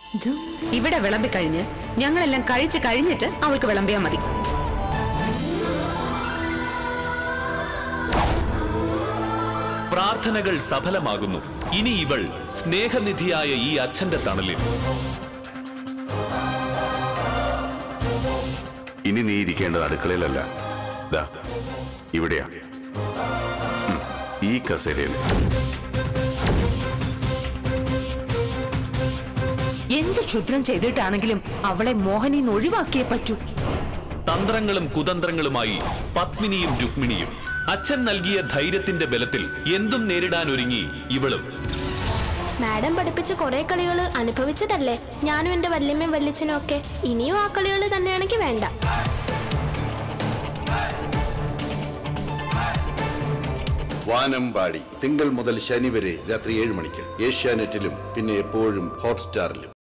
ഇവിടെ വിളമ്പി കഴിഞ്ഞ് ഞങ്ങളെല്ലാം കഴിച്ച് കഴിഞ്ഞിട്ട് അവൾക്ക് വിളമ്പിയാ മതി പ്രാർത്ഥനകൾ സഫലമാകുന്നു ഇനി ഇവൾ സ്നേഹനിധിയായ ഈ അച്ഛന്റെ തണലിൽ ഇനി നീ ഇരിക്കേണ്ടത് അടുക്കളയിലല്ല ദാ ഇവിടെയാ ഉം, ഈ കസേരയിൽ എന്ത് ക്ഷുദ്രം ചെയ്തിട്ടാണെങ്കിലും അവളെ മോഹനിന്ന് ഒഴിവാക്കിയേ പറ്റൂ തന്ത്രങ്ങളും കുതന്ത്രങ്ങളുമായി പത്മിനിയും രുക്മിണിയും അച്ഛൻ നൽകിയ ധൈര്യത്തിന്റെ ബലത്തിൽ എന്തും നേരിടാൻ ഒരുങ്ങി ഇവളും മാഡം പഠിപ്പിച്ച കുറെ കളികൾ അനുഭവിച്ചതല്ലേ ഞാനും എന്റെ വല്യമ്മയും വല്യച്ഛനും ഒക്കെ ഇനിയും ആ കളികൾ തന്നെയാണെങ്കിൽ വേണ്ട വാനമ്പാടി തിങ്കൾ മുതൽ ശനി വരെ രാത്രി ഏഴ് മണിക്ക് ഏഷ്യാനെറ്റിലും പിന്നെ എപ്പോഴും ഹോട്ട്സ്റ്റാറിലും